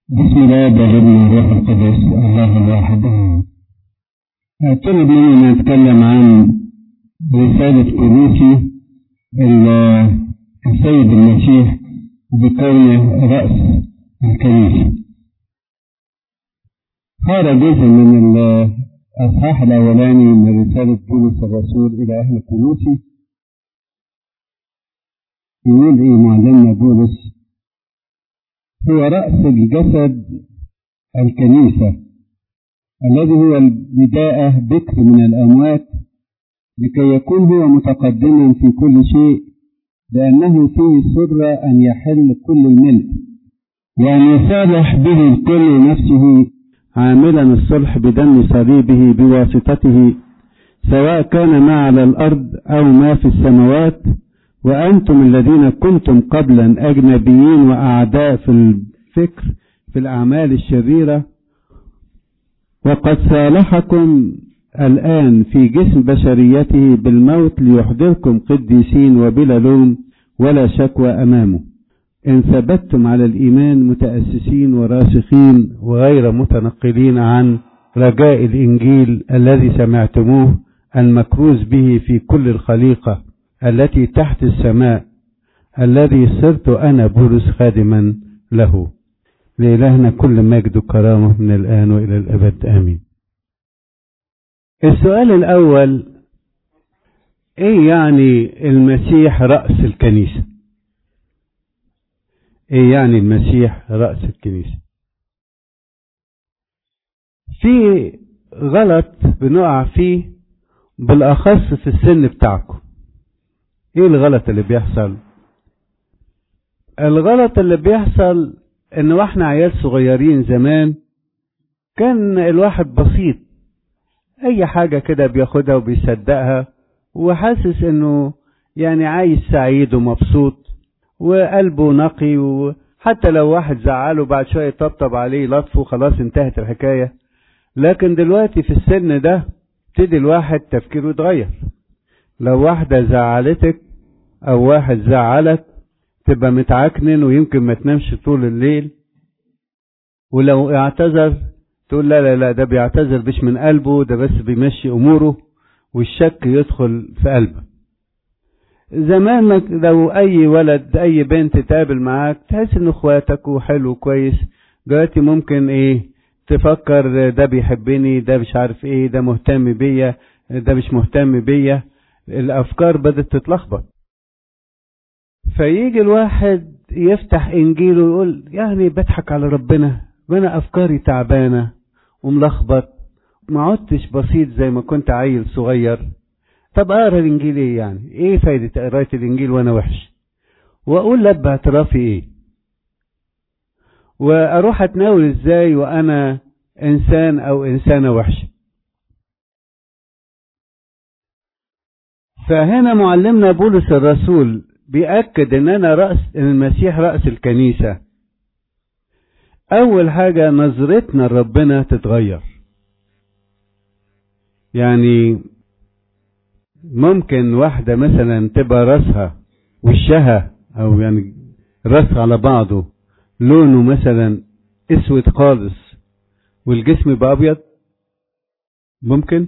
بسم الله والابن والروح القدس الله الواحد آمين. طلب مني نتكلم عن رسالة كلوسي السيد المسيح بكونه رأس الكنيسة. هذا جزء من الأصحاح الأولاني من رسالة بولس الرسول إلى أهل كلوسي. يقول إيه معلمنا بولس هو رأس الجسد الكنيسة الذي هو البداية بكر من الأموات لكي يكون هو متقدما في كل شيء لأنه فيه سر أن يحل كل الملك وأن يصالح به الكل نفسه عاملا الصلح بدم صليبه بواسطته سواء كان ما على الأرض أو ما في السماوات وأنتم الذين كنتم قبلا أجنبيين وأعداء في الفكر في الأعمال الشريرة وقد صالحكم الآن في جسم بشريته بالموت ليحضركم قديسين وبلا لوم ولا شكوى أمامه إن ثبتتم على الإيمان متأسسين وراسخين وغير متنقلين عن رجاء الإنجيل الذي سمعتموه المكروز به في كل الخليقة التي تحت السماء الذي صرت أنا بولس خادما له لإلهنا كل مجد وكرامة من الآن وإلى الأبد آمين السؤال الأول إيه يعني المسيح رأس الكنيسة إيه يعني المسيح رأس الكنيسة في غلط بنقع فيه بالأخص في السن بتاعكم ايه الغلط اللي بيحصل الغلط اللي بيحصل ان واحنا عيال صغيرين زمان كان الواحد بسيط اي حاجة كده بياخدها وبيصدقها وحاسس انه يعني عايش سعيد ومبسوط وقلبه نقي وحتى لو واحد زعله بعد شوية يطبطب عليه لطفه خلاص انتهت الحكاية لكن دلوقتي في السن ده ابتدي الواحد تفكيره يتغير لو واحدة زعلتك او واحد زعلك تبقى متعكنن ويمكن ما تنامش طول الليل ولو اعتذر تقول لا لا لا ده بيعتذر مش من قلبه ده بس بيمشي اموره والشك يدخل في قلبك زمان لو اي ولد اي بنت تقابل معاك تحس ان اخواتك وحلو كويس دلوقتي ممكن ايه تفكر ده بيحبني ده مش عارف ايه ده مهتم بيا ده مش مهتم بيا الافكار بدات تتلخبط فيجي الواحد يفتح انجيله ويقول يعني بضحك على ربنا وانا افكاري تعبانه وملخبط ما عدتش بسيط زي ما كنت عيل صغير طب اقرا الانجيل ايه يعني ايه فايده قرايه الانجيل وانا وحش واقول لا باعترافي ايه واروح اتناول ازاي وانا انسان او انسانه وحشه فهنا معلمنا بولس الرسول بيأكد ان انا رأس ان المسيح رأس الكنيسة اول حاجة نظرتنا لربنا تتغير يعني ممكن واحدة مثلا تبقى راسها وشها او يعني راسها على بعضه لونه مثلا اسود خالص والجسم يبقى ابيض ممكن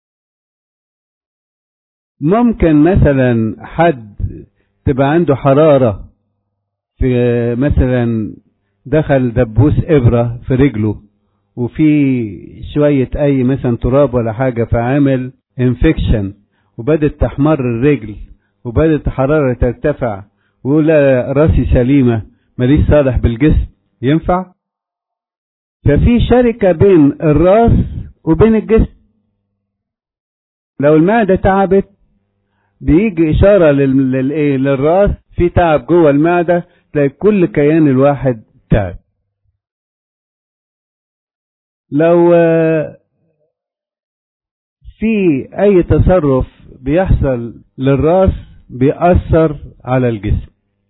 ممكن مثلا حد تبقى عنده حرارة في مثلا دخل دبوس إبرة في رجله وفي شوية أي مثلا تراب ولا حاجة فعامل انفكشن وبدت تحمر الرجل وبدت الحرارة ترتفع ويقول لا راسي سليمة ماليش صالح بالجسم ينفع؟ ففي شركة بين الراس وبين الجسم لو المعدة تعبت بيجي إشارة للإيه للراس في تعب جوه المعدة تلاقي كل كيان الواحد تعب لو في أي تصرف بيحصل للراس بيأثر على الجسم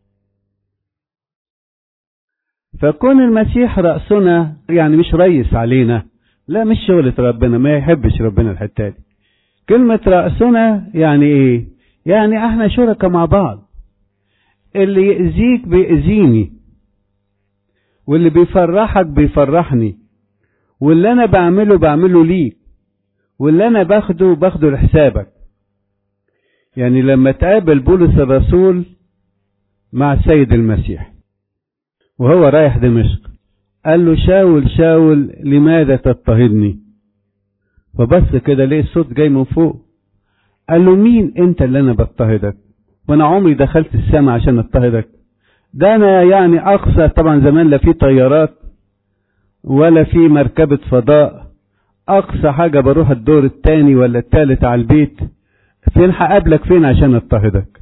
فكون المسيح رأسنا يعني مش ريس علينا لا مش شغلة ربنا ما يحبش ربنا الحتة دي كلمة رأسنا يعني ايه يعني احنا شركة مع بعض اللي يأذيك بيأذيني واللي بيفرحك بيفرحني واللي انا بعمله بعمله ليك واللي انا باخده باخده لحسابك يعني لما تقابل بولس الرسول مع السيد المسيح وهو رايح دمشق قال له شاول شاول لماذا تضطهدني فبص كده ليه الصوت جاي من فوق قال له مين انت اللي انا بضطهدك وانا عمري دخلت السماء عشان اضطهدك ده انا يعني اقصى طبعا زمان لا في طيارات ولا في مركبة فضاء اقصى حاجة بروح الدور التاني ولا التالت على البيت فين هقابلك فين عشان اضطهدك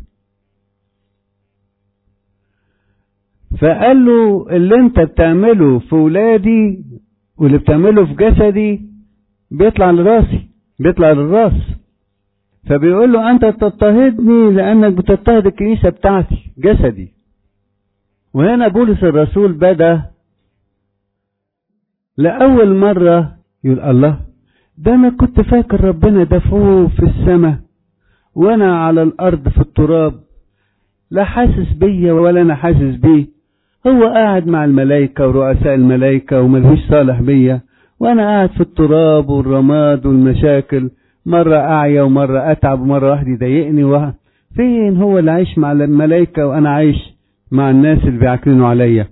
فقال له اللي انت بتعمله في ولادي واللي بتعمله في جسدي بيطلع لراسي بيطلع للراس فبيقول له انت تضطهدني لانك بتضطهد الكنيسة بتاعتي جسدي وهنا بولس الرسول بدا لأول مرة يقول الله ده أنا كنت فاكر ربنا ده فوق في السماء وأنا على الأرض في التراب لا حاسس بيا ولا أنا حاسس بيه هو قاعد مع الملائكة ورؤساء الملائكة وملهوش صالح بيا وأنا قاعد في التراب والرماد والمشاكل مرة أعيا ومرة أتعب ومرة واحد يضايقني وه... فين هو اللي عايش مع الملائكة وأنا عايش مع الناس اللي بيعكرنوا عليا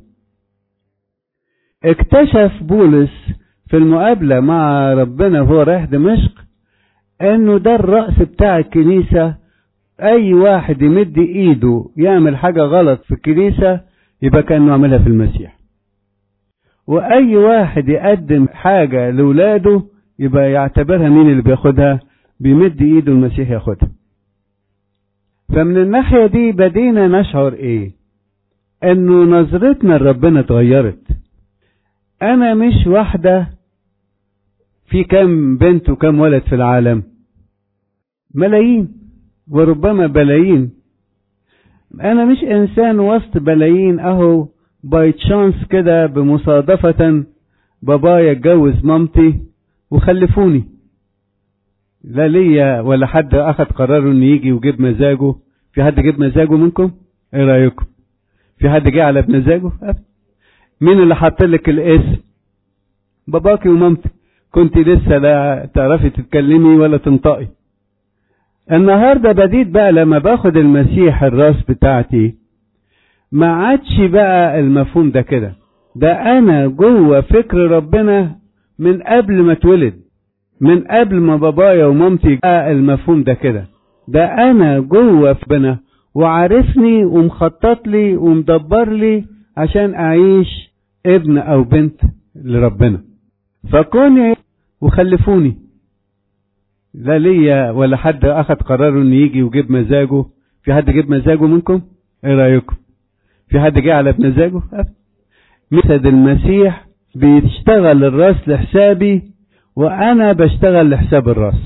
اكتشف بولس في المقابلة مع ربنا وهو رايح دمشق انه ده الرأس بتاع الكنيسة اي واحد يمد ايده يعمل حاجة غلط في الكنيسة يبقى كأنه عملها في المسيح واي واحد يقدم حاجة لولاده يبقى يعتبرها مين اللي بياخدها بيمد ايده المسيح ياخدها فمن الناحية دي بدينا نشعر ايه انه نظرتنا لربنا اتغيرت انا مش واحدة في كم بنت وكم ولد في العالم ملايين وربما بلايين انا مش انسان وسط بلايين اهو باي تشانس كده بمصادفة بابايا اتجوز مامتي وخلفوني لا ليا ولا حد اخد قراره انه يجي وجيب مزاجه في حد جيب مزاجه منكم ايه رايكم في حد جه على بمزاجه مين اللي حط لك الاسم باباكي ومامتي كنت لسه لا تعرفي تتكلمي ولا تنطقي النهارده بديت بقى لما باخد المسيح الراس بتاعتي ما عادش بقى المفهوم ده كده ده انا جوه فكر ربنا من قبل ما اتولد من قبل ما بابايا ومامتي بقى المفهوم ده كده ده انا جوه في ربنا وعارفني ومخطط لي ومدبر لي عشان اعيش ابن او بنت لربنا فكوني وخلفوني لا ليا ولا حد اخد قراره انه يجي وجيب مزاجه في حد جيب مزاجه منكم ايه رايكم في حد جه على بمزاجه مثل المسيح بيشتغل الراس لحسابي وانا بشتغل لحساب الراس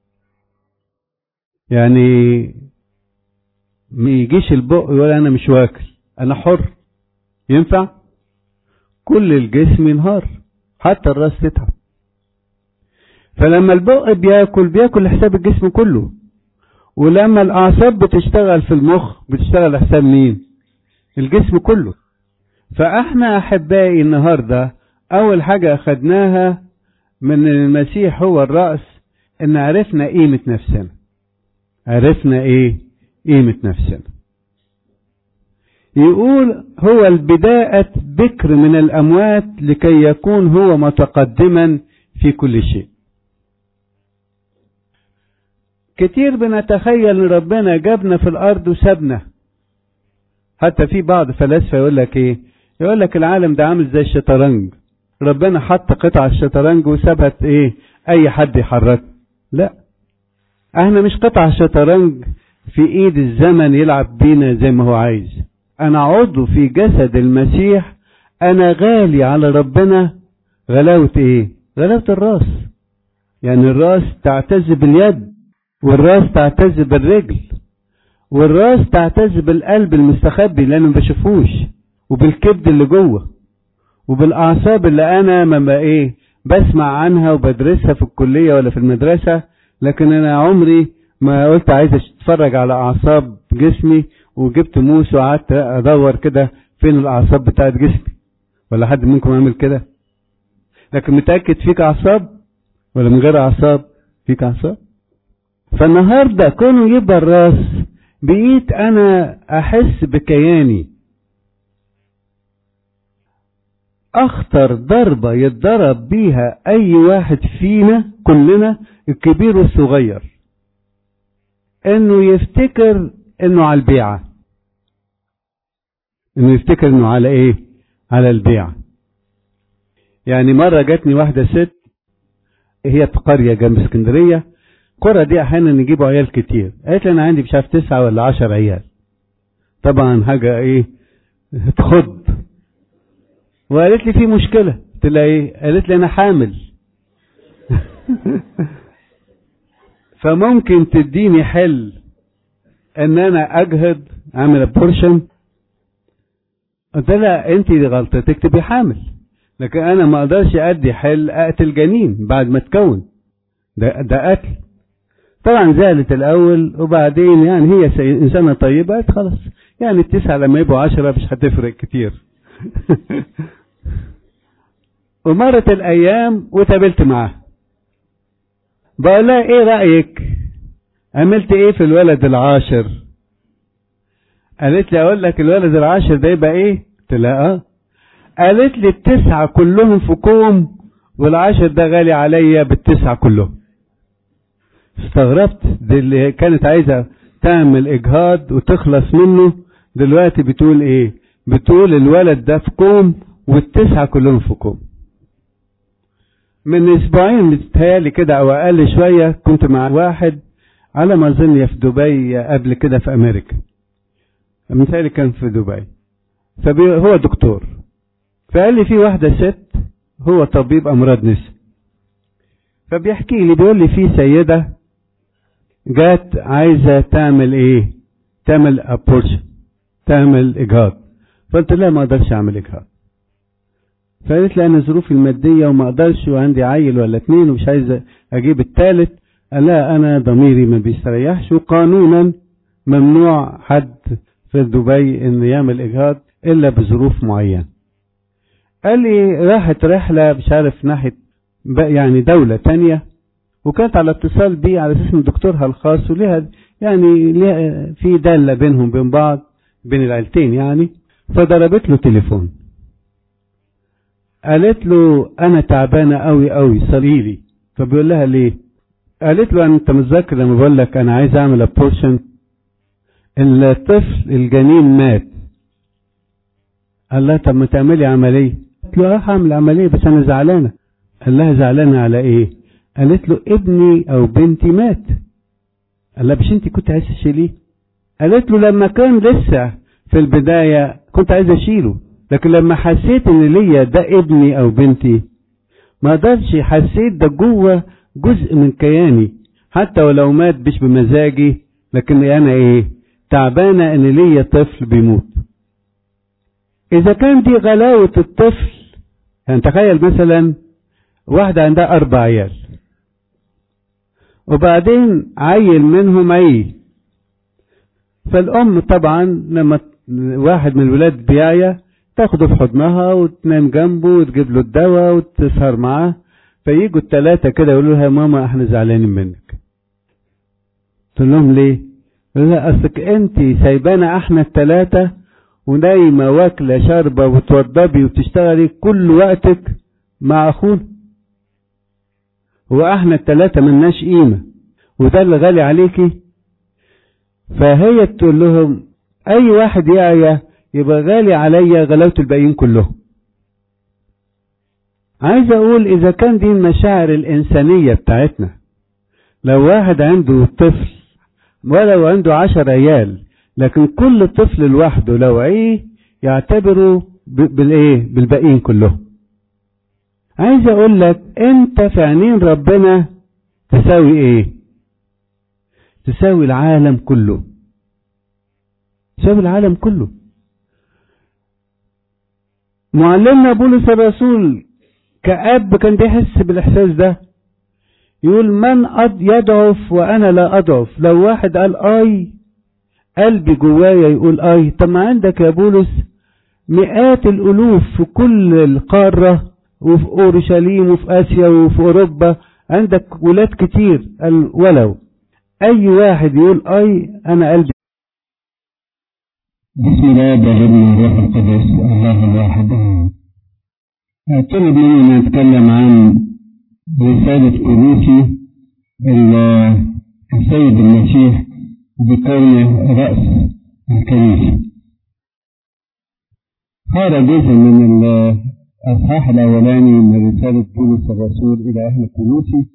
يعني ما يجيش البق يقول انا مش واكل انا حر ينفع كل الجسم ينهار حتى الراس تتعب فلما البق بياكل بياكل لحساب الجسم كله ولما الاعصاب بتشتغل في المخ بتشتغل لحساب مين الجسم كله فاحنا احبائي النهارده اول حاجه اخدناها من المسيح هو الراس ان عرفنا قيمه نفسنا عرفنا ايه قيمه نفسنا يقول هو البداءة بكر من الأموات لكي يكون هو متقدما في كل شيء كتير بنتخيل ان ربنا جابنا في الارض وسابنا حتى في بعض فلاسفه يقول لك ايه يقول لك العالم ده عامل زي الشطرنج ربنا حط قطع الشطرنج وسابها ايه اي حد يحرك لا احنا مش قطع شطرنج في ايد الزمن يلعب بينا زي ما هو عايز انا عضو في جسد المسيح انا غالي على ربنا غلاوة ايه غلاوة الراس يعني الراس تعتز باليد والراس تعتز بالرجل والراس تعتز بالقلب المستخبي اللي انا ما بشوفوش وبالكبد اللي جوه وبالاعصاب اللي انا ما ايه بسمع عنها وبدرسها في الكليه ولا في المدرسه لكن انا عمري ما قلت عايز اتفرج على اعصاب جسمي وجبت موس وقعدت ادور كده فين الاعصاب بتاعت جسمي ولا حد منكم عامل كده لكن متأكد فيك أعصاب ولا من غير أعصاب فيك أعصاب فالنهاردة كونه يبقى الراس بقيت أنا أحس بكياني أخطر ضربة يتضرب بيها أي واحد فينا كلنا الكبير والصغير إنه يفتكر إنه على البيعة إنه يفتكر إنه على إيه؟ على البيعة يعني مرة جاتني واحدة ست هي في قرية جنب اسكندرية القرى دي أحيانا يجيبوا عيال كتير قالت لي أنا عندي مش عارف تسعة ولا عشر عيال طبعا حاجة إيه تخض وقالت لي في مشكلة قلت لها إيه قالت لي أنا حامل فممكن تديني حل ان انا اجهد اعمل ابورشن قلت لها انت غلطتك تبقي حامل لكن انا ما اقدرش ادي حل اقتل جنين بعد ما تكون ده ده قتل طبعا زعلت الاول وبعدين يعني هي انسانه طيبه قالت خلاص يعني التسعه لما يبقوا عشرة مش هتفرق كتير ومرت الايام وتقابلت معاها بقول لها ايه رايك عملت ايه في الولد العاشر قالت لي اقول لك الولد العاشر ده يبقى ايه قلت لها اه قالت لي التسعة كلهم في كوم والعاشر ده غالي عليا بالتسعة كلهم استغربت دي اللي كانت عايزة تعمل اجهاض وتخلص منه دلوقتي بتقول ايه بتقول الولد ده في كوم والتسعة كلهم في كوم من اسبوعين متهيألي كده او اقل شوية كنت مع واحد على ما اظن في دبي قبل كده في امريكا متهيألي كان في دبي فهو دكتور فقال لي في واحدة ست هو طبيب امراض نساء فبيحكي لي بيقول لي في سيدة جات عايزة تعمل ايه تعمل ابورشن تعمل اجهاض فقلت لها ما اقدرش اعمل اجهاض فقالت لي انا ظروفي المادية وما اقدرش وعندي عيل ولا اتنين ومش عايز اجيب التالت قال لا انا ضميري ما بيستريحش وقانونا ممنوع حد في دبي انه يعمل اجهاض الا بظروف معينة قال لي راحت رحلة مش عارف ناحية يعني دولة تانية وكانت على اتصال بي على اساس ان دكتورها الخاص وليها يعني ليها في دالة بينهم بين بعض بين العيلتين يعني فضربت له تليفون قالت له انا تعبانة قوي قوي صليلي فبيقول لها ليه قالت له انت متذكر لما بقول لك انا عايز اعمل ابورشن الطفل الجنين مات قال لها طب ما تعملي عمليه قالت له اه هعمل عمليه بس انا زعلانه قال لها زعلانه على ايه قالت له ابني او بنتي مات قال لها مش انت كنت عايز تشيليه قالت له لما كان لسه في البدايه كنت عايز اشيله لكن لما حسيت ان ليا ده ابني او بنتي ما قدرش حسيت ده جوه جزء من كياني حتى ولو مات مش بمزاجي لكن انا ايه تعبانة ان ليا طفل بيموت اذا كان دي غلاوة الطفل يعني تخيل مثلا واحدة عندها اربع عيال وبعدين عيل منهم عي فالام طبعا لما واحد من الولاد بيعيا تاخده في حضنها وتنام جنبه وتجيب له الدواء وتسهر معاه فييجوا التلاتة كده يقولوا لها يا ماما احنا زعلانين منك تقول لهم ليه يقول لها اصلك انت سايبانا احنا التلاتة ونايمة واكلة شاربة وتوضبي وتشتغلي كل وقتك مع اخونا واحنا التلاتة ملناش قيمة وده اللي غالي عليكي فهي تقول لهم اي واحد يعيا يبقى غالي عليا غلاوة الباقيين كلهم عايز اقول اذا كان دي المشاعر الانسانية بتاعتنا لو واحد عنده طفل ولو عنده عشر عيال لكن كل طفل لوحده لو عيه يعتبره بالايه بالباقيين كلهم عايز اقول لك انت في عينين ربنا تساوي ايه تساوي العالم كله تساوي العالم كله معلمنا بولس الرسول كأب كان بيحس بالإحساس ده يقول من أض يضعف وأنا لا أضعف لو واحد قال آي قلبي جوايا يقول آي طب ما عندك يا بولس مئات الألوف في كل القارة وفي أورشليم وفي آسيا وفي أوروبا عندك ولاد كتير قال ولو أي واحد يقول أي أنا قلبي بسم الله والابن والروح القدس الله الواحد طلب مني نتكلم عن رسالة كنيسي السيد المسيح بكونه رأس الكنيسة هذا جزء من الأصحاح الأولاني من رسالة بولس الرسول إلى أهل كنوسي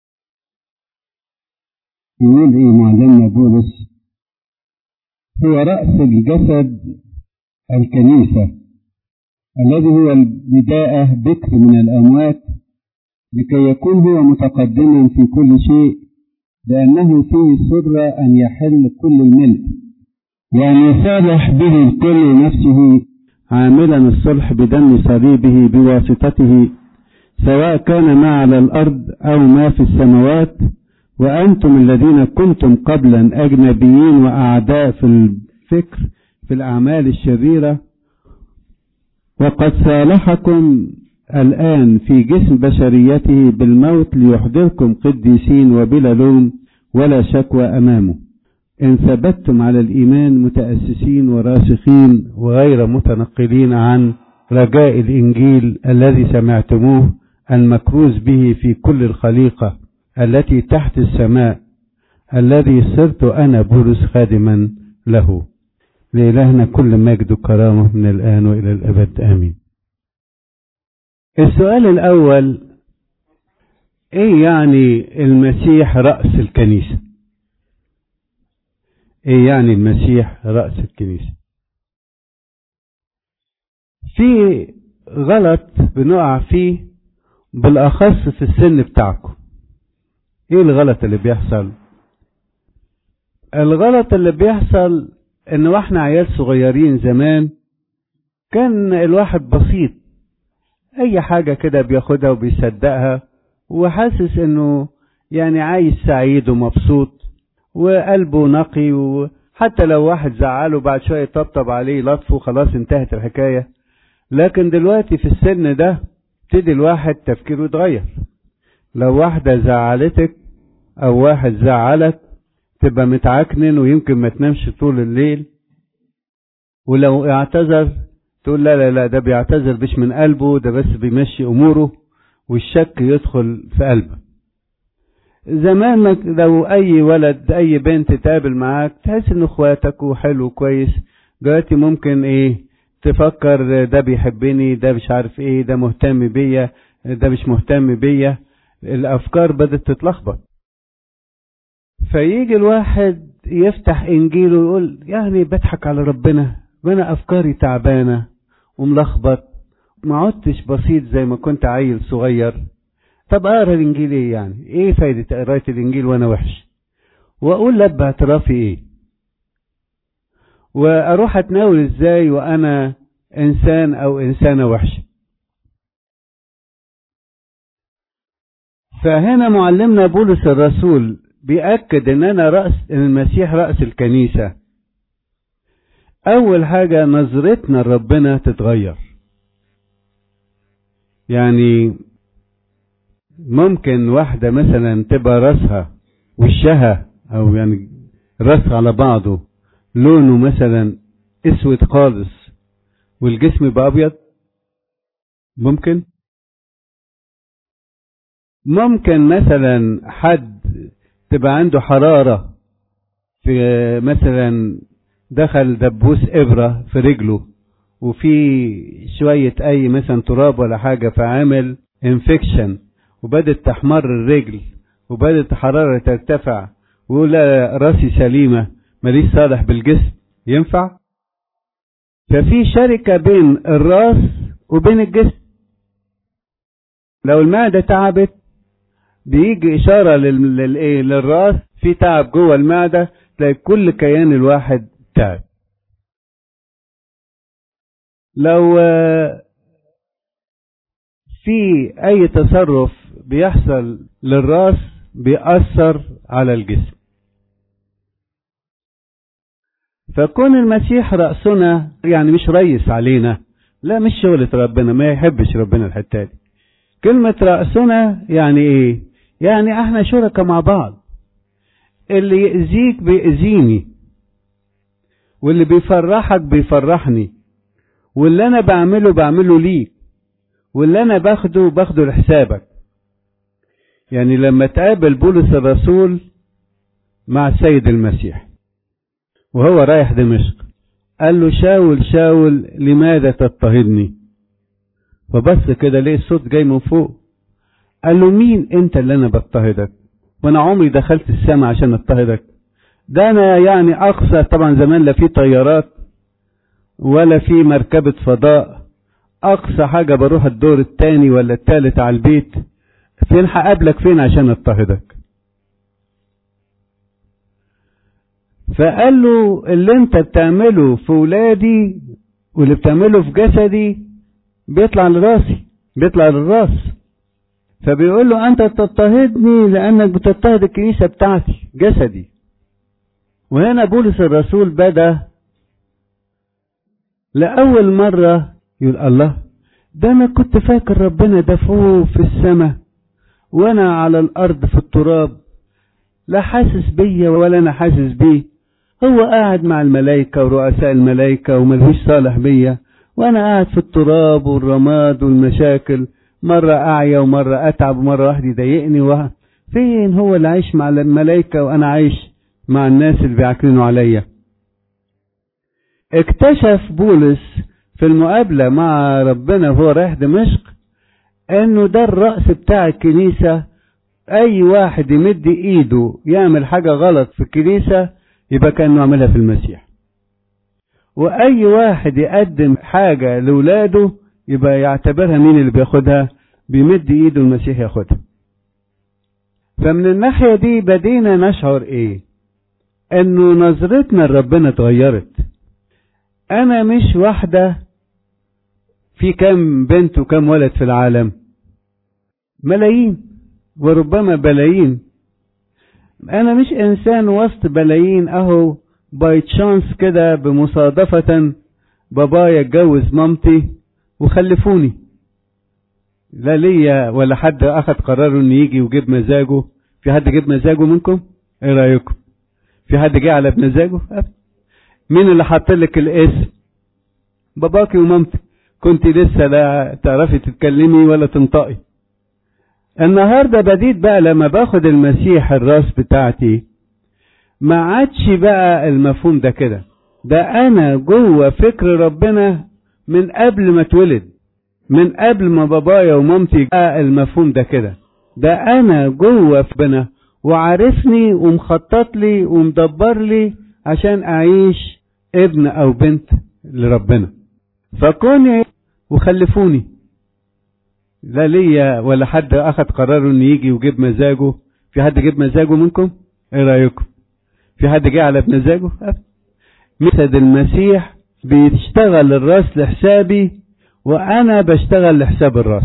يقول إيه معلمنا بولس هو رأس الجسد الكنيسة الذي هو البداءة بكر من الأموات لكي يكون هو متقدما في كل شيء لأنه فيه سر أن يحل كل الملء وأن يصالح به الكل نفسه عاملا الصلح بدم صليبه بواسطته سواء كان ما على الأرض أو ما في السماوات وأنتم الذين كنتم قبلا أجنبيين وأعداء في الفكر في الأعمال الشريرة وقد صالحكم الآن في جسم بشريته بالموت ليحضركم قديسين وبلا لوم ولا شكوى أمامه إن ثبتتم على الإيمان متأسسين وراسخين وغير متنقلين عن رجاء الإنجيل الذي سمعتموه المكروز به في كل الخليقة التي تحت السماء الذي صرت أنا بولس خادما له لإلهنا كل مجد وكرامة من الآن وإلى الأبد آمين السؤال الأول إيه يعني المسيح رأس الكنيسة إيه يعني المسيح رأس الكنيسة في غلط بنقع فيه بالأخص في السن بتاعكم ايه الغلط اللي بيحصل الغلط اللي بيحصل ان واحنا عيال صغيرين زمان كان الواحد بسيط اي حاجة كده بياخدها وبيصدقها وحاسس انه يعني عايش سعيد ومبسوط وقلبه نقي وحتى لو واحد زعله بعد شوية طبطب عليه لطفه خلاص انتهت الحكاية لكن دلوقتي في السن ده ابتدي الواحد تفكيره يتغير لو واحدة زعلتك او واحد زعلك تبقى متعكنن ويمكن ما تنامش طول الليل ولو اعتذر تقول لا لا لا ده بيعتذر مش من قلبه ده بس بيمشي اموره والشك يدخل في قلبك زمان لو اي ولد اي بنت تقابل معاك تحس ان اخواتك وحلو كويس دلوقتي ممكن ايه تفكر ده بيحبني ده مش عارف ايه ده مهتم بيا ده مش مهتم بيا الافكار بدات تتلخبط فيجي الواحد يفتح انجيله ويقول يعني بضحك على ربنا وانا افكاري تعبانه وملخبط ما عدتش بسيط زي ما كنت عيل صغير طب اقرا الانجيل ايه يعني ايه فايده قرايه الانجيل وانا وحش واقول لب باعترافي ايه واروح اتناول ازاي وانا انسان او انسانه وحشه فهنا معلمنا بولس الرسول بيأكد ان انا رأس ان المسيح رأس الكنيسة اول حاجة نظرتنا لربنا تتغير يعني ممكن واحدة مثلا تبقى راسها وشها او يعني راسها على بعضه لونه مثلا اسود خالص والجسم يبقى ابيض ممكن ممكن مثلا حد تبقى عنده حرارة في مثلا دخل دبوس إبرة في رجله وفي شوية أي مثلا تراب ولا حاجة فعامل انفكشن وبدت تحمر الرجل وبدت الحرارة ترتفع ويقول لا راسي سليمة ماليش صالح بالجسم ينفع؟ ففي شركة بين الراس وبين الجسم لو المعدة تعبت بيجي إشارة للإيه للراس في تعب جوه المعدة تلاقي كل كيان الواحد تعب لو في أي تصرف بيحصل للراس بيأثر على الجسم فكون المسيح رأسنا يعني مش ريس علينا لا مش شغلة ربنا ما يحبش ربنا الحتة دي كلمة رأسنا يعني ايه يعني احنا شركة مع بعض اللي يأذيك بيأذيني واللي بيفرحك بيفرحني واللي انا بعمله بعمله ليك واللي انا باخده باخده لحسابك يعني لما تقابل بولس الرسول مع السيد المسيح وهو رايح دمشق قال له شاول شاول لماذا تضطهدني فبص كده ليه الصوت جاي من فوق قال له مين انت اللي انا بضطهدك وانا عمري دخلت السماء عشان اضطهدك ده انا يعني اقصى طبعا زمان لا في طيارات ولا في مركبة فضاء اقصى حاجة بروح الدور التاني ولا التالت على البيت فين هقابلك فين عشان اضطهدك فقال له اللي انت بتعمله في ولادي واللي بتعمله في جسدي بيطلع لراسي بيطلع للراس فبيقول له انت تضطهدني لانك بتضطهد الكنيسة بتاعتي جسدي وهنا بولس الرسول بدا لأول مرة يقول الله ده أنا كنت فاكر ربنا ده فوق في السماء وأنا على الأرض في التراب لا حاسس بيا ولا أنا حاسس بيه هو قاعد مع الملائكة ورؤساء الملائكة وملهوش صالح بيا وأنا قاعد في التراب والرماد والمشاكل مرة أعيا ومرة أتعب ومرة واحد يضايقني وه... فين هو اللي عايش مع الملائكة وأنا عايش مع الناس اللي بيعكرنوا عليا اكتشف بولس في المقابلة مع ربنا وهو رايح دمشق انه ده الرأس بتاع الكنيسة اي واحد يمد ايده يعمل حاجة غلط في الكنيسة يبقى كأنه عملها في المسيح واي واحد يقدم حاجة لولاده يبقى يعتبرها مين اللي بياخدها بيمد ايده المسيح ياخدها فمن الناحية دي بدينا نشعر ايه انه نظرتنا لربنا اتغيرت انا مش واحدة في كم بنت وكم ولد في العالم ملايين وربما بلايين انا مش انسان وسط بلايين اهو باي تشانس كده بمصادفة بابايا اتجوز مامتي وخلفوني لا ليا ولا حد اخد قراره انه يجي وجيب مزاجه في حد جيب مزاجه منكم ايه رايكم في حد جه على بمزاجه مين اللي حط لك الاسم باباكي ومامتي كنت لسه لا تعرفي تتكلمي ولا تنطقي النهارده بديت بقى لما باخد المسيح الراس بتاعتي ما عادش بقى المفهوم ده كده ده انا جوه فكر ربنا من قبل ما اتولد من قبل ما بابايا ومامتي بقى المفهوم ده كده ده انا جوه في ربنا وعارفني ومخطط لي ومدبر لي عشان اعيش ابن او بنت لربنا فكوني وخلفوني لا ليا ولا حد اخد قراره انه يجي وجيب مزاجه في حد جيب مزاجه منكم ايه رايكم في حد جه على بمزاجه مثل المسيح بيشتغل الراس لحسابي وانا بشتغل لحساب الراس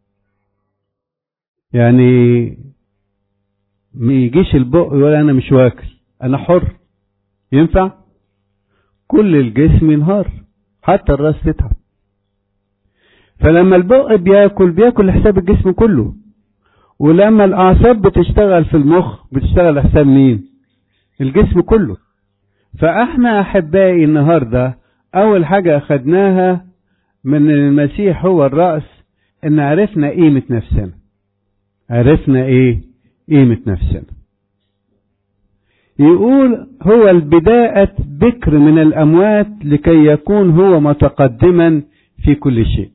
يعني ما يجيش البق يقول انا مش واكل انا حر ينفع كل الجسم ينهار حتى الراس تتعب فلما البق بياكل بياكل لحساب الجسم كله ولما الاعصاب بتشتغل في المخ بتشتغل لحساب مين الجسم كله فاحنا احبائي النهارده اول حاجه اخدناها من المسيح هو الراس ان عرفنا قيمه نفسنا عرفنا ايه قيمه نفسنا يقول هو البداءة بكر من الأموات لكي يكون هو متقدما في كل شيء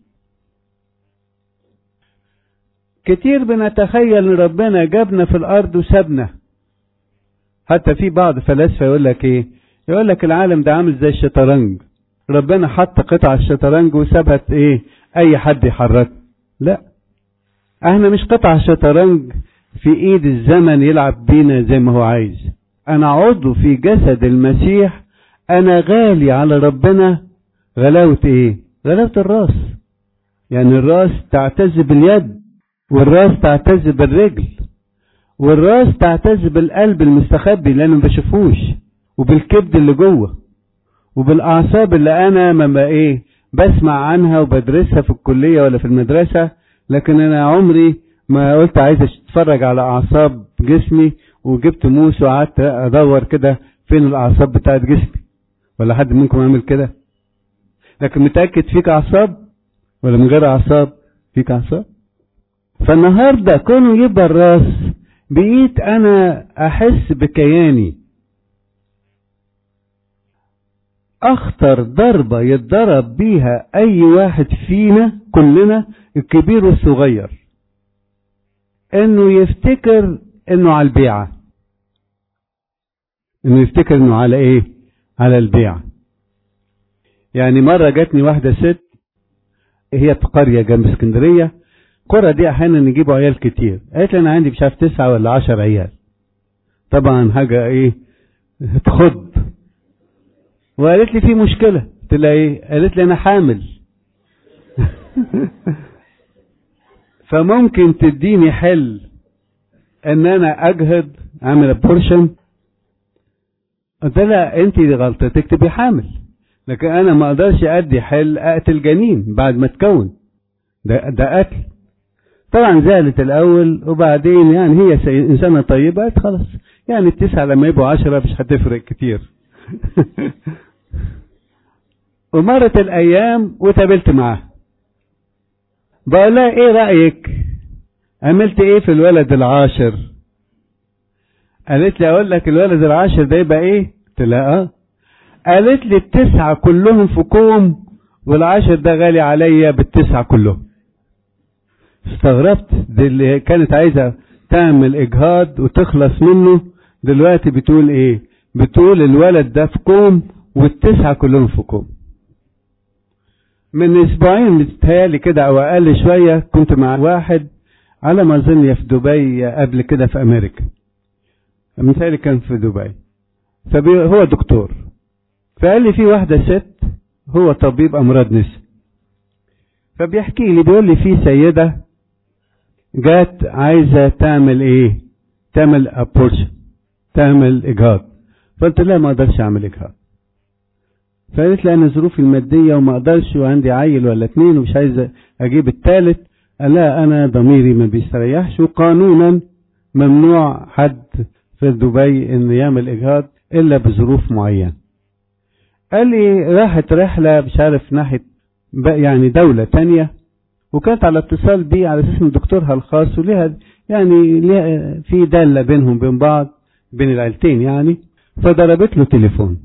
كتير بنتخيل ان ربنا جابنا في الارض وسابنا حتى في بعض فلاسفه يقول لك ايه يقول لك العالم ده عامل زي الشطرنج ربنا حط قطع الشطرنج وسابها ايه اي حد يحرك لا احنا مش قطع شطرنج في ايد الزمن يلعب بينا زي ما هو عايز انا عضو في جسد المسيح انا غالي على ربنا غلاوة ايه غلاوة الراس يعني الراس تعتز باليد والراس تعتز بالرجل والراس تعتز بالقلب المستخبي اللي انا ما بشوفوش وبالكبد اللي جوه وبالاعصاب اللي انا ما ايه بسمع عنها وبدرسها في الكليه ولا في المدرسه لكن انا عمري ما قلت عايز اتفرج على اعصاب جسمي وجبت موس وقعدت ادور كده فين الاعصاب بتاعت جسمي ولا حد منكم عامل كده لكن متاكد فيك اعصاب ولا من غير اعصاب فيك اعصاب فالنهارده كونه يبقى الراس بقيت انا احس بكياني اخطر ضربة يتضرب بيها اي واحد فينا كلنا الكبير والصغير انه يفتكر انه على البيعة انه يفتكر انه على ايه على البيعة يعني مرة جاتني واحدة ست هي في قرية جنب اسكندرية القرى دي احيانا يجيبوا عيال كتير قالت لي انا عندي مش عارف تسعة ولا عشر عيال طبعا حاجة ايه تخض وقالت لي في مشكلة قلت لها ايه قالت لي انا حامل فممكن تديني حل ان انا اجهد اعمل ابورشن قلت لها انت غلطتك تبقي حامل لكن انا ما اقدرش ادي حل اقتل جنين بعد ما تكون ده ده قتل طبعا زعلت الاول وبعدين يعني هي سي... انسانه طيبه قالت خلاص يعني التسعه لما يبقوا عشرة مش هتفرق كتير ومرت الايام وتقابلت معاها بقول لها ايه رايك عملت ايه في الولد العاشر قالت لي اقول لك الولد العاشر ده يبقى ايه قلت لها اه قالت لي التسعه كلهم في كوم والعاشر ده غالي عليا بالتسعه كلهم استغربت دي اللي كانت عايزه تعمل اجهاض وتخلص منه دلوقتي بتقول ايه بتقول الولد ده في كوم والتسعه كلهم في كوم من اسبوعين متهيألي كده او اقل شويه كنت مع واحد على ما اظن في دبي قبل كده في امريكا متهيألي كان في دبي فهو دكتور فقال لي في واحده ست هو طبيب امراض نساء فبيحكي لي بيقول لي في سيده جات عايزه تعمل ايه تعمل ابورشن تعمل اجهاض فقلت لها ما اقدرش اعمل اجهاض فقالت لي انا ظروفي الماديه وما اقدرش وعندي عيل ولا اتنين ومش عايز اجيب التالت قال لا انا ضميري ما بيستريحش وقانونا ممنوع حد في دبي انه يعمل اجهاض الا بظروف معينه قال لي راحت رحله مش عارف ناحيه يعني دوله تانية وكانت على اتصال بي على اساس ان دكتورها الخاص وليها يعني ليها في داله بينهم بين بعض بين العيلتين يعني فضربت له تليفون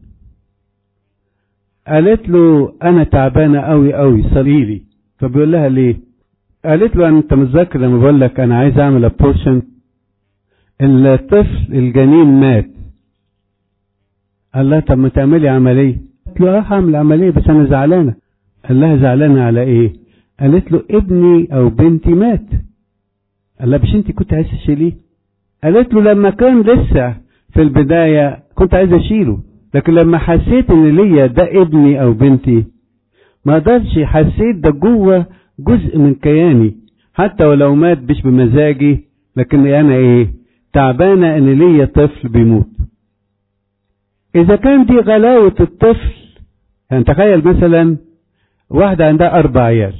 قالت له انا تعبانه قوي قوي صلي لي فبيقول لها ليه قالت له انت متذكر لما بقول لك انا عايز اعمل ابورشن الطفل الجنين مات قال لها طب ما تعملي عمليه قالت له اه هعمل عمليه بس انا زعلانه قال لها زعلانه على ايه قالت له ابني او بنتي مات قال لها مش انت كنت عايز تشيليه قالت له لما كان لسه في البدايه كنت عايز اشيله لكن لما حسيت ان ليا ده ابني او بنتي ما قدرش حسيت ده جوه جزء من كياني حتى ولو مات مش بمزاجي لكن انا ايه تعبانه ان ليا طفل بيموت اذا كان دي غلاوه الطفل يعني تخيل مثلا واحده عندها اربع عيال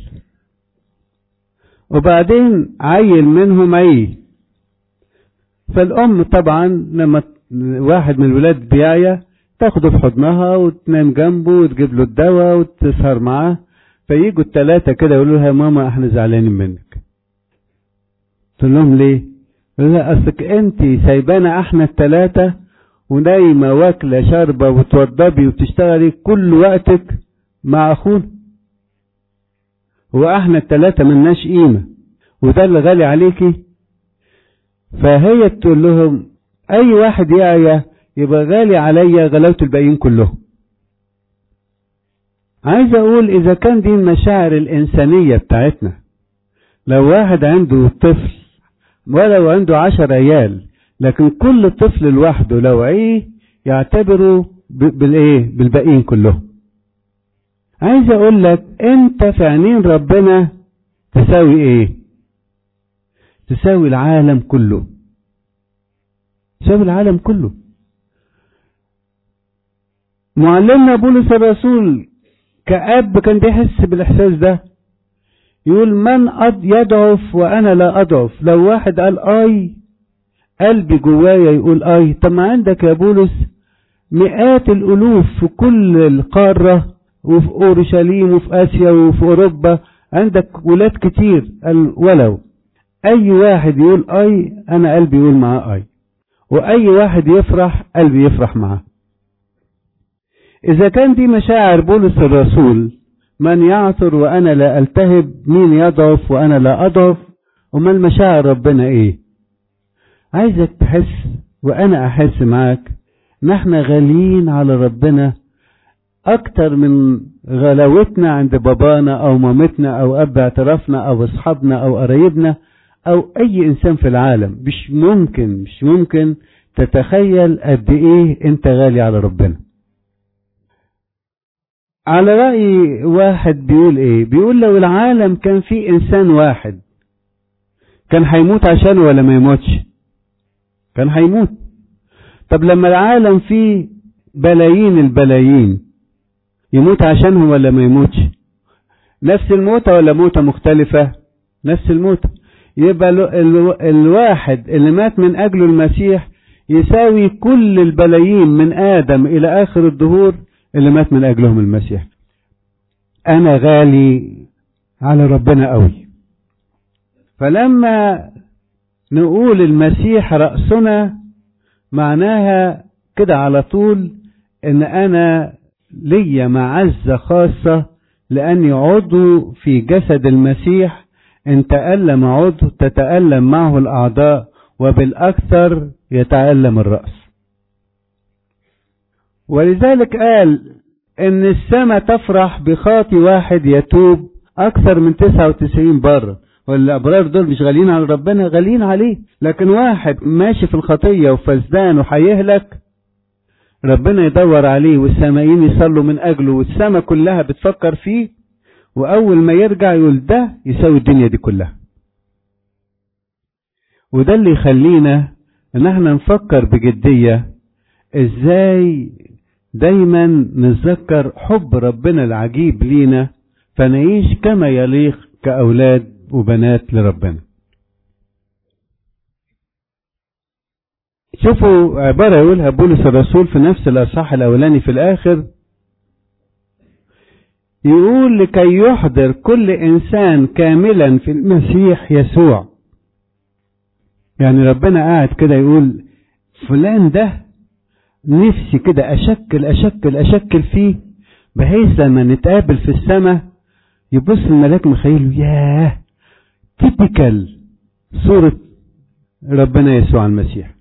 وبعدين عيل منهم عي فالام طبعا لما واحد من الولاد بيعيا تاخده في حضنها وتنام جنبه وتجيب له الدواء وتسهر معاه فييجوا التلاتة كده يقولوا لها يا ماما احنا زعلانين منك تقول لهم ليه يقول لها اصلك انت سايبانا احنا التلاتة ونايمة واكلة شاربة وتوضبي وتشتغلي كل وقتك مع اخونا واحنا التلاتة ملناش قيمة وده اللي غالي عليكي فهي تقول لهم اي واحد يعيا يبقى غالي عليا غلاوة الباقيين كلهم عايز اقول اذا كان دي المشاعر الانسانية بتاعتنا لو واحد عنده طفل ولو عنده عشر عيال لكن كل طفل لوحده لو عيه يعتبره بالايه بالباقيين كلهم عايز اقول لك انت في عينين ربنا تساوي ايه تساوي العالم كله تساوي العالم كله معلمنا بولس الرسول كأب كان بيحس بالإحساس ده يقول من يضعف وأنا لا أضعف لو واحد قال آي قلبي جوايا يقول آي طب ما عندك يا بولس مئات الألوف في كل القارة وفي أورشليم وفي آسيا وفي أوروبا عندك ولاد كتير قال ولو أي واحد يقول أي أنا قلبي يقول معاه أي وأي واحد يفرح قلبي يفرح معاه إذا كان دي مشاعر بولس الرسول من يعثر وأنا لا ألتهب مين يضعف وأنا لا أضعف وما المشاعر ربنا إيه عايزك تحس وأنا أحس معاك نحن غاليين على ربنا أكتر من غلاوتنا عند بابانا أو مامتنا أو أب اعترافنا أو أصحابنا أو قرايبنا أو أي إنسان في العالم مش ممكن مش ممكن تتخيل قد إيه أنت غالي على ربنا على رأي واحد بيقول إيه بيقول لو العالم كان فيه إنسان واحد كان هيموت عشانه ولا ما يموتش كان هيموت طب لما العالم فيه بلايين البلايين يموت عشانهم ولا ما يموتش نفس الموتة ولا موتة مختلفة نفس الموتة يبقى الواحد اللي مات من أجله المسيح يساوي كل البلايين من آدم إلى آخر الدهور اللي مات من أجلهم المسيح أنا غالي على ربنا قوي فلما نقول المسيح رأسنا معناها كده على طول ان انا ليا معزة خاصة لاني عضو في جسد المسيح ان تألم عضو تتألم معه الاعضاء وبالاكثر يتألم الرأس ولذلك قال ان السماء تفرح بخاطي واحد يتوب اكثر من 99 بره والابرار دول مش غاليين على ربنا غاليين عليه لكن واحد ماشي في الخطيه وفسدان وهيهلك ربنا يدور عليه والسمائيين يصلوا من اجله والسماء كلها بتفكر فيه واول ما يرجع يقول ده يساوي الدنيا دي كلها وده اللي يخلينا ان احنا نفكر بجديه ازاي دايما نتذكر حب ربنا العجيب لينا فنعيش كما يليق كاولاد وبنات لربنا شوفوا عبارة يقولها بولس الرسول في نفس الأصحاح الأولاني في الآخر يقول لكي يحضر كل إنسان كاملا في المسيح يسوع يعني ربنا قاعد كده يقول فلان ده نفسي كده أشكل أشكل أشكل فيه بحيث لما نتقابل في السماء يبص الملاك مخيله ياه تيبيكال صورة ربنا يسوع المسيح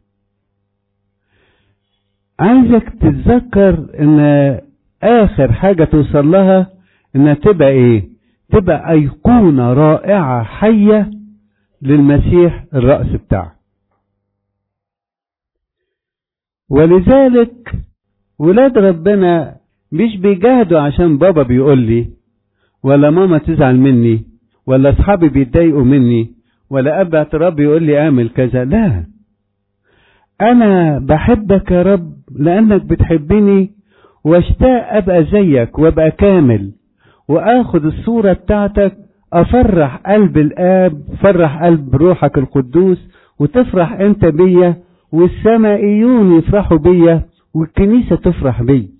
عايزك تتذكر ان اخر حاجة توصل لها انها تبقى ايه تبقى ايقونة رائعة حية للمسيح الرأس بتاعه ولذلك ولاد ربنا مش بيجاهدوا عشان بابا بيقول لي ولا ماما تزعل مني ولا اصحابي بيتضايقوا مني ولا اب اعتراف يقول لي اعمل كذا لا انا بحبك يا رب لانك بتحبني واشتاق ابقى زيك وابقى كامل واخد الصورة بتاعتك افرح قلب الاب فرح قلب روحك القدوس وتفرح انت بيا والسمائيون يفرحوا بيا والكنيسة تفرح بيا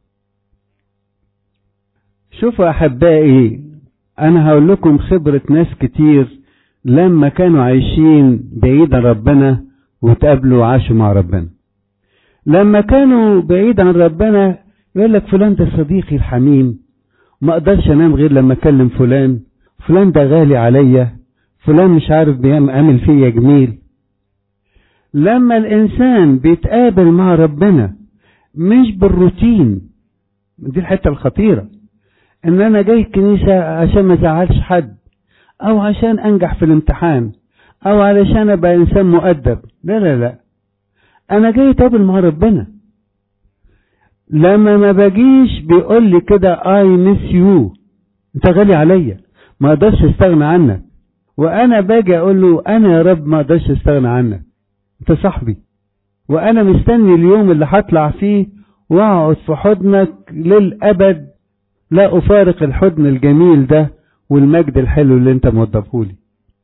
شوفوا احبائي انا هقول لكم خبرة ناس كتير لما كانوا عايشين بعيد عن ربنا وتقابلوا وعاشوا مع ربنا لما كانوا بعيد عن ربنا يقول لك فلان ده صديقي الحميم ما اقدرش انام غير لما اكلم فلان فلان ده غالي عليا فلان مش عارف بيعمل فيا جميل لما الانسان بيتقابل مع ربنا مش بالروتين دي الحته الخطيره ان انا جاي الكنيسه عشان ما ازعلش حد او عشان انجح في الامتحان او علشان ابقى انسان مؤدب لا لا لا انا جاي اتقابل مع ربنا لما ما باجيش بيقول لي كده اي ميس يو انت غالي عليا ما اقدرش استغنى عنك وانا باجي اقول له انا يا رب ما اقدرش استغنى عنك انت صاحبي وانا مستني اليوم اللي هطلع فيه واقعد في حضنك للأبد لا أفارق الحضن الجميل ده والمجد الحلو اللي انت موضبهولي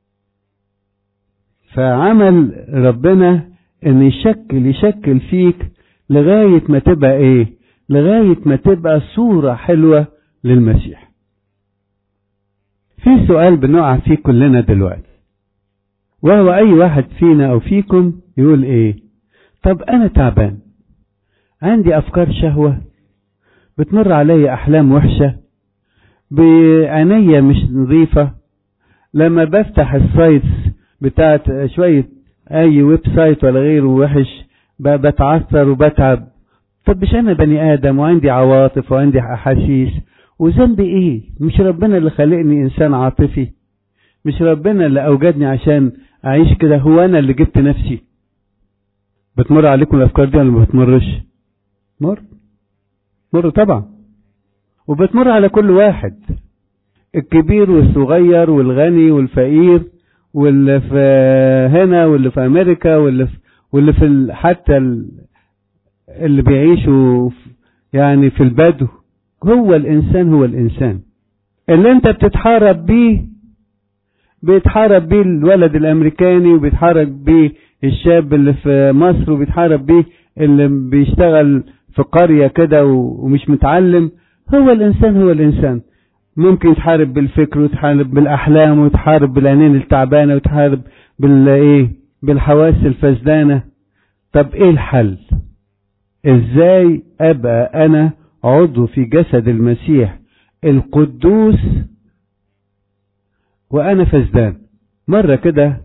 فعمل ربنا ان يشكل يشكل فيك لغاية ما تبقى ايه لغاية ما تبقى صورة حلوة للمسيح في سؤال بنقع فيه كلنا دلوقتي وهو اي واحد فينا او فيكم يقول ايه طب انا تعبان عندي افكار شهوة بتمر علي احلام وحشة بعينيا مش نظيفة لما بفتح السايتس بتاعت شوية اي ويب سايت ولا غيره وحش بتعثر وبتعب طب مش انا بني ادم وعندي عواطف وعندي احاسيس وذنبي ايه مش ربنا اللي خلقني انسان عاطفي مش ربنا اللي اوجدني عشان اعيش كده هو انا اللي جبت نفسي بتمر عليكم الافكار دي ولا ما بتمرش مر مر طبعا وبتمر على كل واحد الكبير والصغير والغني والفقير واللي في هنا واللي في امريكا واللي في واللي في ال... حتى ال... اللي بيعيشوا يعني في البدو هو الانسان هو الانسان اللي انت بتتحارب بيه بيتحارب بيه الولد الامريكاني وبيتحارب بيه الشاب اللي في مصر وبيتحارب بيه اللي بيشتغل في قرية كده ومش متعلم هو الانسان هو الانسان ممكن يتحارب بالفكر ويتحارب بالاحلام ويتحارب بالعينين التعبانه ويتحارب بالايه بالحواس الفسدانه طب ايه الحل ازاي ابقى انا عضو في جسد المسيح القدوس وانا فسدان مره كده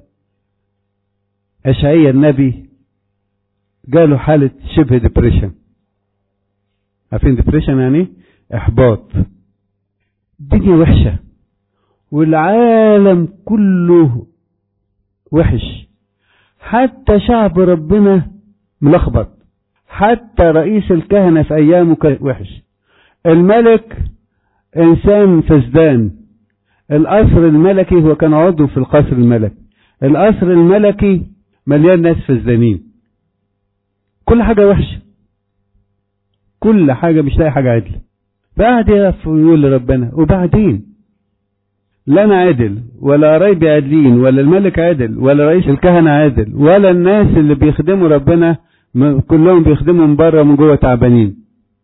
اشعيا النبي جاله حاله شبه ديبريشن عارفين ديبريشن يعني احباط الدنيا وحشة والعالم كله وحش حتى شعب ربنا ملخبط حتى رئيس الكهنة في أيامه وحش الملك إنسان فسدان القصر الملكي هو كان عضو في القصر الملكي القصر الملكي مليان ناس فسدانين كل حاجة وحشة كل حاجة مش لاقي حاجة عدلة فقعد يقف ويقول لربنا وبعدين لا انا عادل ولا قرايبي عادلين ولا الملك عادل ولا رئيس الكهنه عادل ولا الناس اللي بيخدموا ربنا كلهم بيخدموا من بره ومن جوه تعبانين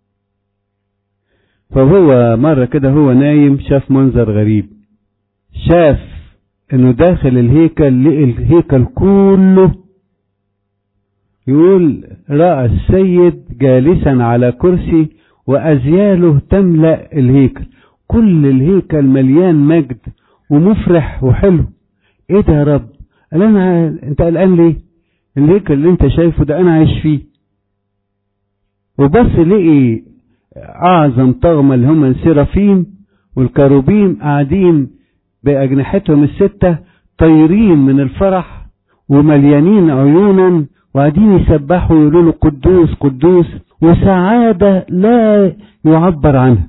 فهو مرة كده هو نايم شاف منظر غريب شاف انه داخل الهيكل لقي الهيكل كله يقول رأى السيد جالسا على كرسي وأزياله تملأ الهيكل كل الهيكل مليان مجد ومفرح وحلو ايه ده يا رب قال انا انت قلقان ليه الهيكل اللي انت شايفه ده انا عايش فيه وبس لقي اعظم طغمة اللي هم السرافيم والكروبيم قاعدين باجنحتهم الستة طايرين من الفرح ومليانين عيونا وقاعدين يسبحوا ويقولوا له قدوس قدوس وسعادة لا يعبر عنها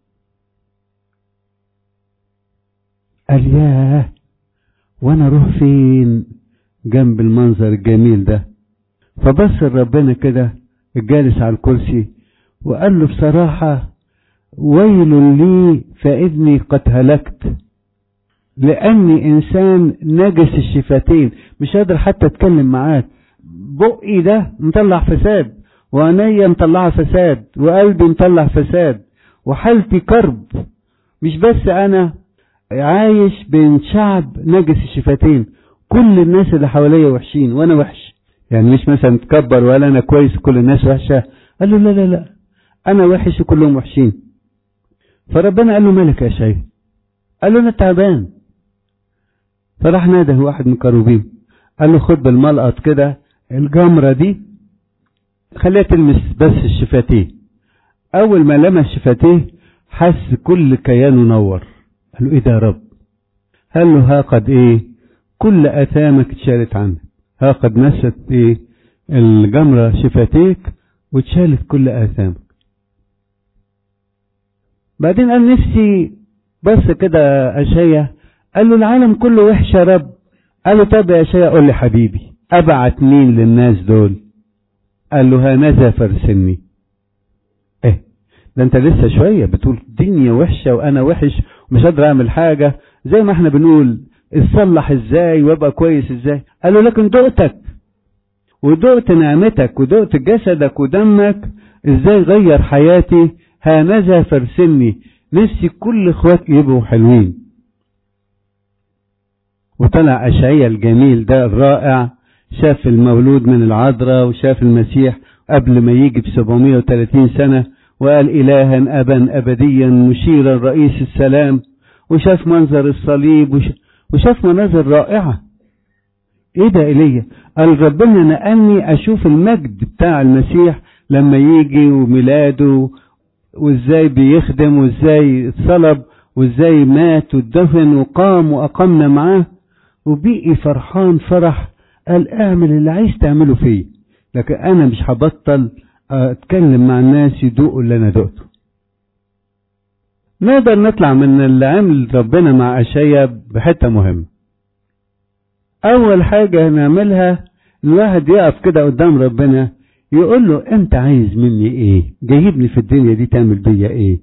قال ياه وانا اروح فين جنب المنظر الجميل ده فبص ربنا كده الجالس على الكرسي وقال له بصراحة ويل لي فإني قد هلكت لأني إنسان نجس الشفتين مش قادر حتى أتكلم معاك بقي ده مطلع فساد وعينيا مطلعة فساد وقلبي مطلع فساد وحالتي كرب مش بس أنا عايش بين شعب نجس الشفتين كل الناس اللي حواليا وحشين وأنا وحش يعني مش مثلا تكبر ولا أنا كويس كل الناس وحشة قال له لا لا لا أنا وحش وكلهم وحشين فربنا قال له مالك يا شيخ قال له أنا تعبان فراح نادى واحد من كروبين قال له خد بالملقط كده الجمرة دي خليها تلمس بس الشفتيه أول ما لمس شفتيه حس كل كيانه نور قال له إيه ده يا رب قال له ها قد إيه كل أثامك اتشالت عنك ها قد مست إيه الجمرة شفتيك واتشالت كل آثامك بعدين قال نفسي بس كده أشياء قال له العالم كله وحش يا رب قال له طب يا أشياء قول لي حبيبي أبعت مين للناس دول قال له هانذا فارسلني ده انت لسه شوية بتقول الدنيا وحشة وانا وحش ومش قادر اعمل حاجة زي ما احنا بنقول اتصلح ازاي وابقى كويس ازاي قال له لكن دقتك ودقت نعمتك ودقت جسدك ودمك ازاي غير حياتي هانذا فارسلني نفسي كل اخواتي يبقوا حلوين وطلع اشعيا الجميل ده الرائع شاف المولود من العذراء وشاف المسيح قبل ما يجي ب 730 سنة وقال إلها أبا أبديا مشيرا رئيس السلام وشاف منظر الصليب وش وشاف مناظر رائعة ايه ده ايليا قال ربنا نقلني اشوف المجد بتاع المسيح لما يجي وميلاده وازاي بيخدم وازاي اتصلب وازاي مات واتدفن وقام واقمنا معاه وبقي فرحان فرح قال اعمل اللي عايز تعمله فيه لكن انا مش هبطل اتكلم مع الناس يدوقوا اللي انا دقته نقدر نطلع من اللي عمل ربنا مع اشياء بحته مهمه اول حاجه نعملها الواحد يقف كده قدام ربنا يقول له انت عايز مني ايه جايبني في الدنيا دي تعمل بيا ايه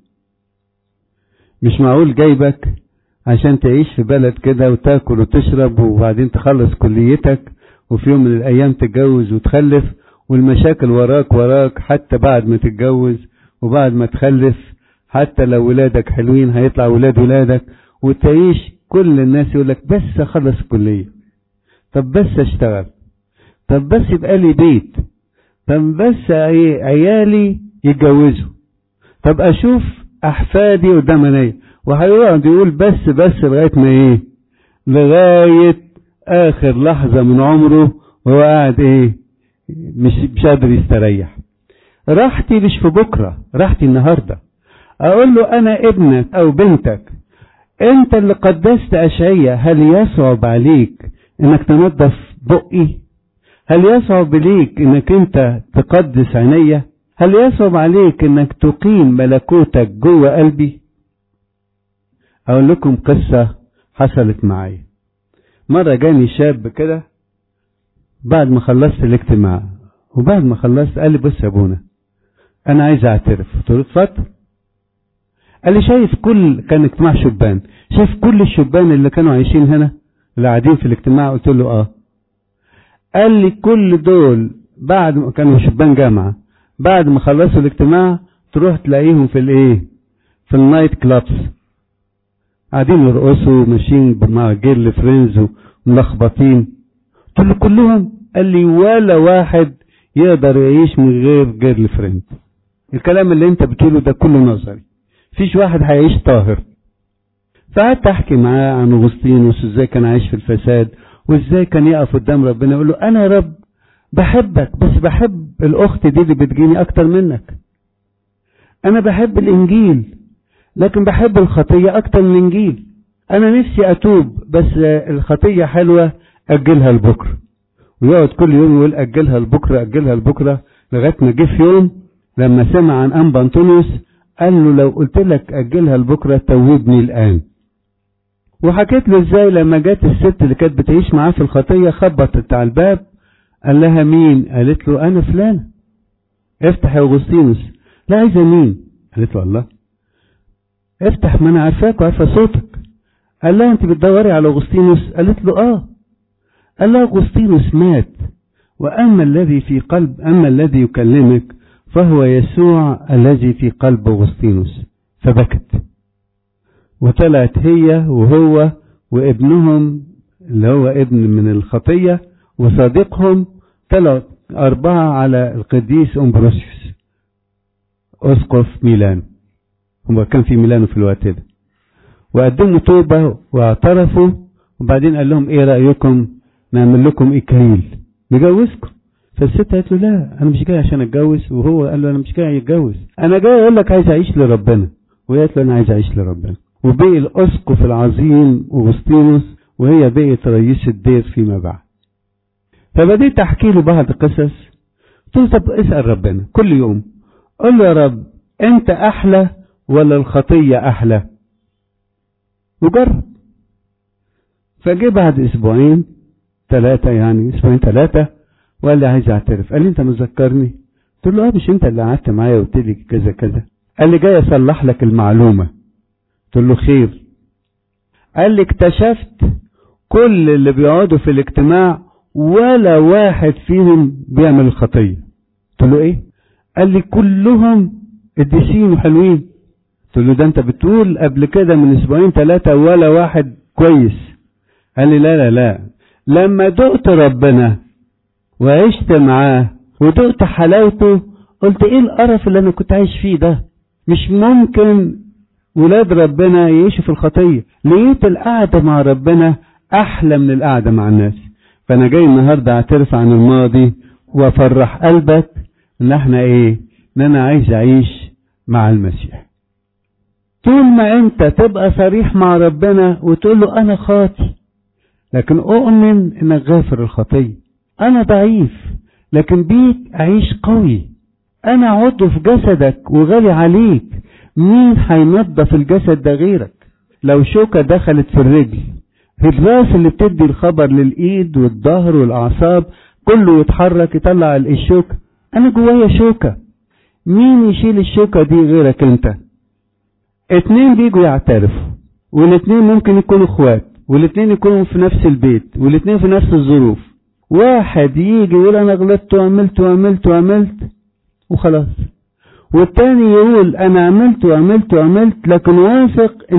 مش معقول جايبك عشان تعيش في بلد كده وتاكل وتشرب وبعدين تخلص كليتك وفي يوم من الايام تتجوز وتخلف والمشاكل وراك وراك حتى بعد ما تتجوز وبعد ما تخلف حتى لو ولادك حلوين هيطلع ولاد ولادك وتعيش كل الناس يقول لك بس اخلص الكليه طب بس اشتغل طب بس يبقى لي بيت طب بس ايه عيالي يتجوزوا طب اشوف احفادي قدام عينيا وهيقعد يقول بس بس لغايه ما ايه لغايه اخر لحظه من عمره وهو قاعد ايه مش مش قادر يستريح راحتي مش في بكره راحتي النهارده اقول له انا ابنك او بنتك انت اللي قدست اشعية هل يصعب عليك انك تنظف بقي هل يصعب عليك انك انت تقدس عينيا هل يصعب عليك انك تقيم ملكوتك جوه قلبي اقول لكم قصة حصلت معايا مرة جاني شاب كده بعد ما خلصت الاجتماع وبعد ما خلصت قال لي بص يا ابونا انا عايز اعترف قلت له اتفضل قال لي شايف كل كان اجتماع شبان شايف كل الشبان اللي كانوا عايشين هنا اللي قاعدين في الاجتماع قلت له اه قال لي كل دول بعد ما كانوا شبان جامعة بعد ما خلصوا الاجتماع تروح تلاقيهم في الايه في النايت كلابس قاعدين يرقصوا ماشيين مع جيرل فريندز وملخبطين قلت له كلهم قال لي ولا واحد يقدر يعيش من غير جيرل فريند الكلام اللي انت بتقوله ده كله نظري فيش واحد هيعيش طاهر فقعدت احكي معاه عن اغسطينوس ازاي كان عايش في الفساد وازاي كان يقف قدام ربنا يقول له انا يا رب بحبك بس بحب الاخت دي اللي بتجيني اكتر منك انا بحب الانجيل لكن بحب الخطيه اكتر من الانجيل انا نفسي اتوب بس الخطيه حلوه اجلها لبكره ويقعد كل يوم يقول اجلها لبكره اجلها لبكره لغايه ما جه في يوم لما سمع عن انبا انطونيوس قال له لو قلت لك اجلها لبكره توبني الان وحكيت له ازاي لما جت الست اللي كانت بتعيش معاه في الخطيه خبطت على الباب قال لها مين قالت له انا فلانه افتح يا اغسطينوس لا عايزه مين قالت له الله افتح ما انا عارفاك وعارفه صوتك قال لها انت بتدوري على اغسطينوس قالت له اه قال لها اغسطينوس مات واما الذي في قلب اما الذي يكلمك فهو يسوع الذي في قلب اغسطينوس فبكت وطلعت هي وهو وابنهم اللي هو ابن من الخطية وصديقهم طلعوا أربعة على القديس أمبروسيوس أسقف ميلان هو كان في ميلانو في الوقت ده وقدموا توبة واعترفوا وبعدين قال لهم ايه رأيكم نعمل لكم إكليل نجوزكم فالست قالت له لا انا مش جاي عشان اتجوز وهو قال له انا مش جاي اتجوز انا جاي اقول لك عايز اعيش لربنا وهي قالت له انا عايز اعيش لربنا وبقي الاسقف العظيم اغسطينوس وهي بقيت رئيس الدير فيما بعد فبديت احكي له بعض قصص قلت له طب اسال ربنا كل يوم قول له يا رب انت احلى ولا الخطيه احلى وجرب فجه بعد اسبوعين ثلاثه يعني اسبوعين ثلاثه وقال لي عايز اعترف قال لي انت مذكرني قلت له اه مش انت اللي قعدت معايا وقلت لي كذا كذا قال لي جاي اصلح لك المعلومة قلت له خير قال لي اكتشفت كل اللي بيقعدوا في الاجتماع ولا واحد فيهم بيعمل الخطية قلت له ايه قال لي كلهم قديسين وحلوين قلت له ده انت بتقول قبل كده من اسبوعين ثلاثة ولا واحد كويس قال لي لا لا لا لما دقت ربنا وعشت معاه ودقت حلاوته قلت ايه القرف اللي انا كنت عايش فيه ده مش ممكن ولاد ربنا يعيشوا في الخطية لقيت القعدة مع ربنا احلى من القعدة مع الناس فانا جاي النهاردة اعترف عن الماضي وافرح قلبك ان احنا ايه ان انا عايز اعيش مع المسيح طول ما انت تبقى صريح مع ربنا وتقول له انا خاطي لكن اؤمن انك غافر الخطية انا ضعيف لكن بيك اعيش قوي انا عضو في جسدك وغالي عليك مين هينظف الجسد ده غيرك لو شوكة دخلت في الرجل الراس اللي بتدي الخبر للايد والظهر والاعصاب كله يتحرك يطلع الشوكة انا جوايا شوكة مين يشيل الشوكة دي غيرك انت اتنين بيجوا يعترفوا والاتنين ممكن يكونوا اخوات والاتنين يكونوا في نفس البيت والاتنين في نفس الظروف واحد يجي يقول انا غلطت وعملت وعملت وعملت وخلاص والتاني يقول انا عملت وعملت وعملت لكن واثق